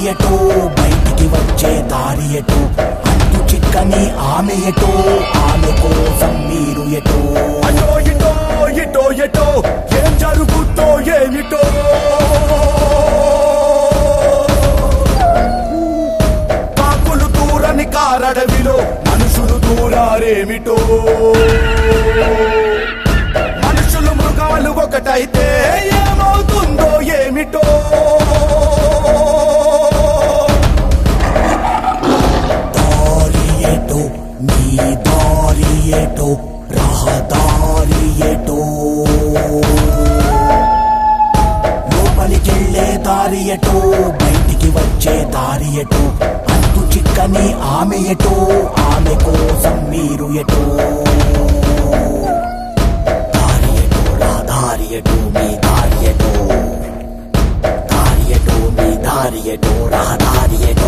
ఎటో బయటికి వచ్చే దారి ఎటో అంతు చిక్కని ఆమె ఎటో ఆమె కోసం మీరు ఎటో అటో ఇటో ఇటో ఎటో ఏం జరుగుతో ఏమిటో కాకులు దూరని కారడవిలో మనుషులు దూరారేమిటో మనుషులు మృగాలు ఒకటైతే ఏమవుతుందో ఏమిటో దారి ఎటో నీ దారి ఎటో రహదారి ఎటో లోపలికెళ్ళే దారి ఎటో బయటికి వచ్చే దారి ఎటో అంతు చిక్కని ఆమె ఎటో ఆమె కోసం మీరు ఎటో దారి ఎటో రహదారి ఎటో మీ దారి ఎటో దారి ఎటో మీ దారి ఎటో రహదారి ఎటో